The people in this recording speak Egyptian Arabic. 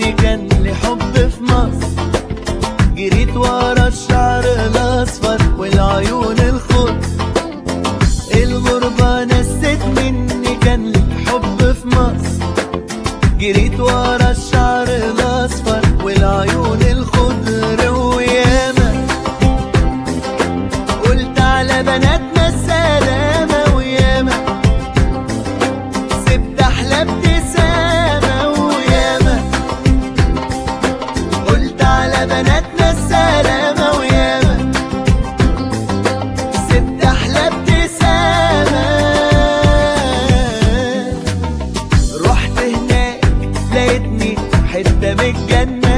مني كان لي حب في مصر جريت ورا الشعر الاصفر والعيون الخضر الغربة نست مني كان لي حب في مصر جريت ورا الشعر الاصفر والعيون الخضر وياما قلت على بناتنا السلامة وياما سبت احلى ابتسامة وياما قلت على بناتنا السلامة وياما سبت احلى ابتسامة رحت هناك لقيتني حتة من الجنة